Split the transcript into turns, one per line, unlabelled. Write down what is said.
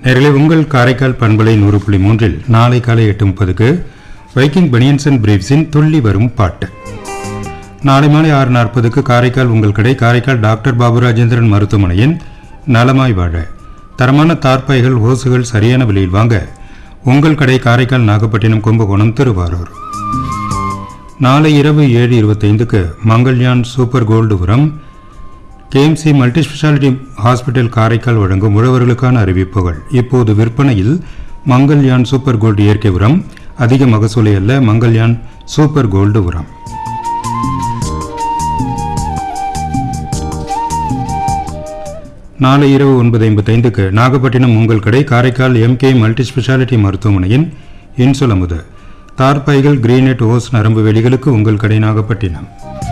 நேரலை உங்கள் காரைக்கால் பண்பலை நூறு புள்ளி மூன்றில் நாளை காலை எட்டு முப்பதுக்கு வைக்கிங் பனியன்ஸ் அண்ட் பிரீவ்ஸின் துள்ளி வரும் பாட்டு நாளை மாலை ஆறு நாற்பதுக்கு காரைக்கால் உங்கள் கடை காரைக்கால் டாக்டர் பாபு ராஜேந்திரன் மருத்துவமனையின் நலமாய் வாழ தரமான தார்பாய்கள் ஓசுகள் சரியான விலையில் வாங்க உங்கள் கடை காரைக்கால் நாகப்பட்டினம் கும்பகோணம் திருவாரூர் நாளை இரவு ஏழு இருபத்தைந்துக்கு மங்கள்யான் சூப்பர் கோல்டு உரம் KMC multi speciality hospital Karaikal வழங்கும் உழவர்களுக்கான அறிவிப்புகள் இப்போது விற்பனையில் மங்கள்யான் சூப்பர் கோல்டு இயற்கை உரம் அதிக மகசூலை அல்ல மங்கள்யான் சூப்பர் கோல்டு உரம் நாளை இரவு ஒன்பது ஐம்பத்தைந்துக்கு நாகப்பட்டினம் உங்கள் கடை காரைக்கால் எம்கே மல்டி ஸ்பெஷாலிட்டி மருத்துவமனையின் இன்சுலமுது தார்பாய்கள் கிரீனெட் ஓஸ் நரம்பு வெளிகளுக்கு உங்கள் கடை நாகப்பட்டினம்